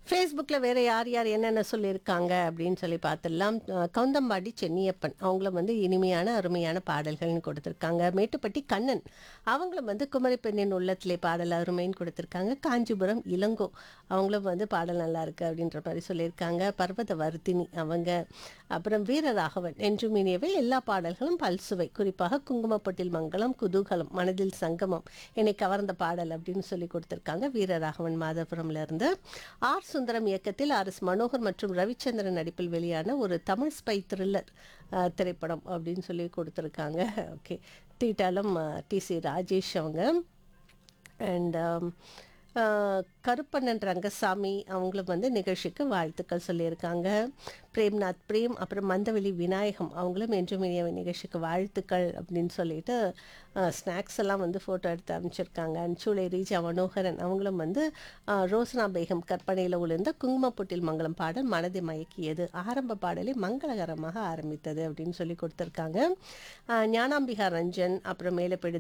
ஃபேஸ்புக்கில் வேறு யார் யார் என்னென்ன சொல்லியிருக்காங்க அப்படின்னு சொல்லி பார்த்துடலாம் அஹ் கவுந்தம்பாடி சென்னியப்பன் அவங்கள வந்து இனிமையான அருமையான பாடல்கள்னு கொடுத்துருக்காங்க மேட்டுப்பட்டி கண்ணன் அவங்களும் வந்து குமரி பெண்ணின் உள்ளத்திலே பாடல் அருமைன்னு கொடுத்துருக்காங்க காஞ்சிபுரம் இளங்கோ அவங்களும் வந்து பாடல் நல்லா இருக்கு அப்படின்ற மாதிரி சொல்லியிருக்காங்க பர்வத வர்த்தினி அவங்க அப்புறம் வீரராகவன் என்றும் இனியவை எல்லா பாடல்களும் பல்சுவை குறிப்பாக குங்குமப்பட்டில் மங்களம் குதூகலம் மனதில் சங்கமம் என்னை கவர்ந்த பாடல் அப்படின்னு சொல்லி கொடுத்துருக்காங்க வீரராகவன் மாதபுரம்ல இருந்து ஆர் சுந்தரம் இயக்கத்தில் ஆர் எஸ் மனோகர் மற்றும் ரவிச்சந்திரன் நடிப்பில் வெளியான ஒரு தமிழ் ஸ்பை த்ரில்லர் திரைப்படம் அப்படின்னு சொல்லி கொடுத்துருக்காங்க ஓகே தீட்டாலும் டி சி ராஜேஷ் அவங்க அண்ட் கருப்பண்ணன் ரங்கசாமி அவங்களும் வந்து நிகழ்ச்சிக்கு வாழ்த்துக்கள் சொல்லியிருக்காங்க பிரேம்நாத் பிரேம் அப்புறம் மந்தவெளி விநாயகம் அவங்களும் என்றும் இனிய நிகழ்ச்சிக்கு வாழ்த்துக்கள் அப்படின்னு சொல்லிட்டு ஸ்நாக்ஸ் எல்லாம் வந்து ஃபோட்டோ எடுத்து அமைச்சிருக்காங்க அன்சூலை ரீஜா மனோகரன் அவங்களும் வந்து அஹ், ரோசனா பேகம் கற்பனையில் உளுந்த குங்குமப்பொட்டில் மங்களம் பாடல் மனதை மயக்கியது ஆரம்ப பாடலை மங்களகரமாக ஆரம்பித்தது அப்படின்னு சொல்லி கொடுத்துருக்காங்க அஹ், ஞானாம்பிகா ரஞ்சன் அப்புறம் மேலப்பெடு